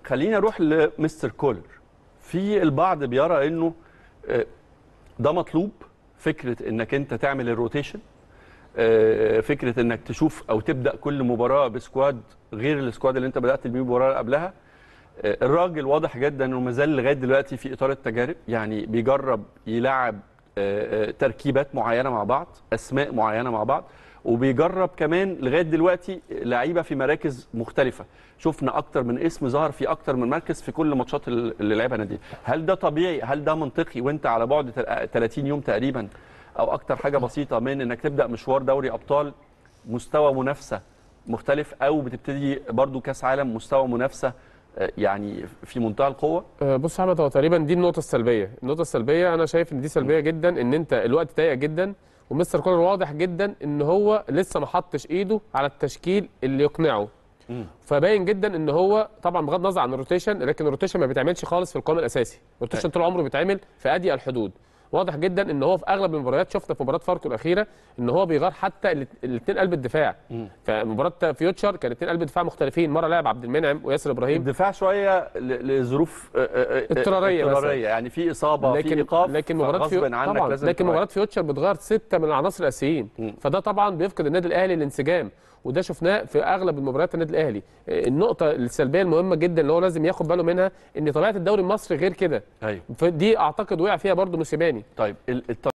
خليني اروح لمستر كولر في البعض بيرى انه آه، ده مطلوب فكره انك انت تعمل الروتيشن آه، فكره انك تشوف او تبدا كل مباراه بسكواد غير السكواد اللي انت بدات بيه المباراه اللي قبلها آه، الراجل واضح جدا انه ما زال لغايه دلوقتي في اطار التجارب يعني بيجرب يلعب آه، آه، تركيبات معينه مع بعض اسماء معينه مع بعض وبيجرب كمان لغايه دلوقتي لعيبه في مراكز مختلفه شفنا اكتر من اسم ظهر في اكتر من مركز في كل ماتشات اللي لعبها نادي هل ده طبيعي هل ده منطقي وانت على بعد تل- 30 يوم تقريبا او اكتر حاجه بسيطه من انك تبدا مشوار دوري ابطال مستوى منافسه مختلف او بتبتدي برضو كاس عالم مستوى منافسه آه، يعني في منتهى القوه آه، بص يا احمد هو تقريبا دي النقطة السلبية، النقطة السلبية أنا شايف إن دي سلبية جدا إن أنت الوقت ضيق جدا ومستر كولر واضح جدا إن هو لسه ما حطش إيده على التشكيل اللي يقنعه. مم. فباين جدا ان هو طبعا بغض النظر عن الروتيشن لكن الروتيشن ما بيتعملش خالص في القائم الاساسي الروتيشن طول عمره بيتعمل في اضيق الحدود واضح جدا ان هو في اغلب المباريات شفنا في مباراه فاركو الاخيره ان هو بيغير حتى الاثنين قلب الدفاع فمباراه فيوتشر كان اثنين قلب دفاع مختلفين مره لعب عبد المنعم وياسر ابراهيم الدفاع شويه ل- لظروف آه، آه، آه، اضطرارية مثلاً. اضطراريه يعني في اصابه في لكن ايقاف لكن مباراه غصب فيو... عنك طبعا لازم لكن تغير. مباراه فيوتشر بتغير سته من العناصر الاساسيين مم. فده طبعا بيفقد النادي الاهلي الانسجام وده شفناه في اغلب المباريات النادي الاهلي النقطه السلبيه المهمه جدا اللي هو لازم ياخد باله منها ان طبيعه الدوري المصري غير كده ايوه فدي اعتقد وقع فيها برضو موسيماني طيب ال- الت-